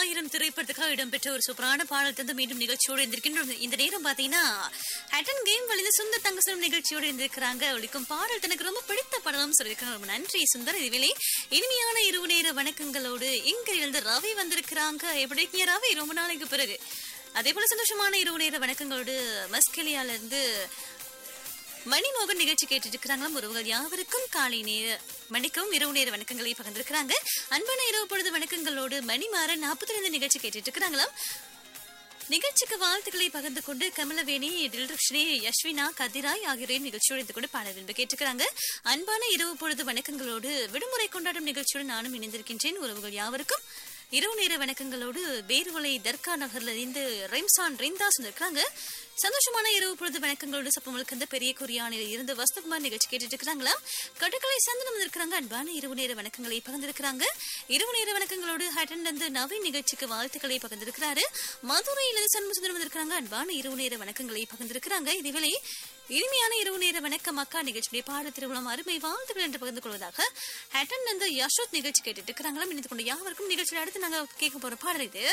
ஆயிரம் திரைப்படத்துக்காக இடம்பெற்ற ஒரு சூப்பரான பாடல் தந்து மீண்டும் நிகழ்ச்சியோடு இருந்திருக்கின்றோம் இந்த நேரம் பாத்தீங்கன்னா ஹட்டன் கேம் வழிந்து சுந்தர் தங்கசனம் நிகழ்ச்சியோடு இருந்திருக்கிறாங்க ஒழிக்கும் பாடல் தனக்கு ரொம்ப பிடித்த படம் சொல்லியிருக்காங்க ரொம்ப நன்றி சுந்தர் இதுவேளை இனிமையான இரவு நேர வணக்கங்களோடு இங்க இருந்து ரவி வந்திருக்கிறாங்க எப்படி இருக்கீங்க ரவி ரொம்ப நாளைக்கு பிறகு அதே போல சந்தோஷமான இரவு நேர வணக்கங்களோடு மஸ்கெலியால இருந்து மணிமோகன் நிகழ்ச்சி கேட்டுட்டு இருக்கிறாங்களாம் உறவுகள் யாவருக்கும் காலை நேர மணிக்கும் இரவு நேர வணக்கங்களை பகிர்ந்திருக்கிறாங்க அன்பான இரவு பொழுது வணக்கங்களோடு மணிமாறன் நாற்பத்தி ரெண்டு நிகழ்ச்சி கேட்டுட்டு இருக்கிறாங்களாம் நிகழ்ச்சிக்கு வாழ்த்துக்களை பகிர்ந்து கொண்டு கமலவேணி தில்ருஷ்ணி யஸ்வினா கதிராய் ஆகியோரையும் நிகழ்ச்சியோடு இருந்து கொண்டு பாட விரும்பி கேட்டுக்கிறாங்க அன்பான இரவு பொழுது வணக்கங்களோடு விடுமுறை கொண்டாடும் நிகழ்ச்சியோடு நானும் இணைந்திருக்கின்றேன் உறவுகள் யாவருக்கும் இரவு நேர வணக்கங்களோடு பேருவலை தர்கா நகர்ல இருந்து ரெம்சான் ரெந்தாஸ் இருக்காங்க சந்தோஷமான இரவு பொழுது வணக்கங்களோடு சப்பமல் கந்த பெரிய குறியானில் இருந்து வசந்தகுமார் நிகழ்ச்சி கேட்டுட்டு இருக்கிறாங்களா கடுக்கலை சந்தனம் இருக்கிறாங்க அன்பான இரவு நேர வணக்கங்களை பகிர்ந்திருக்கிறாங்க இரவு நேர வணக்கங்களோடு ஹட்டன் வந்து நவீன் நிகழ்ச்சிக்கு வாழ்த்துக்களை பகிர்ந்திருக்கிறாரு மதுரையிலிருந்து சண்முகசுந்தரம் இருக்கிறாங்க அன்பான இரவு நேர வணக்கங்களை பகிர்ந்திருக்கிறாங்க இதுவேளை இனிமையான இரவு நேர வணக்கம் அக்கா நிகழ்ச்சியுடைய பாட திருவிழம் அருமை வாழ்த்துக்கள் என்று பகிர்ந்து கொள்வதாக ஹட்டன் வந்து யசோத் நிகழ்ச்சி கேட்டுட்டு இருக்கிறாங்களா இணைந்து கொண்டு யாவருக்கும் நிகழ்ச்சியில் அடுத்து நாங்க கேட்க போற பாடல் இது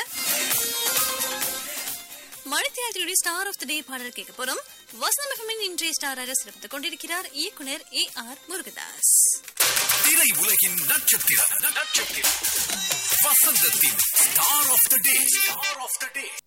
மணித்தியாலத்தினுடைய ஸ்டார் ஆஃப் த டே பாடல் கேட்க போறோம் வசனம் எஃப்எம்மின் இன்றைய ஸ்டாராக சிறப்பித்துக் கொண்டிருக்கிறார் இயக்குனர் ஏ ஆர் முருகதாஸ் திரை உலகின் நட்சத்திரம் நட்சத்திரம் வசந்தத்தின் star of the day star of the day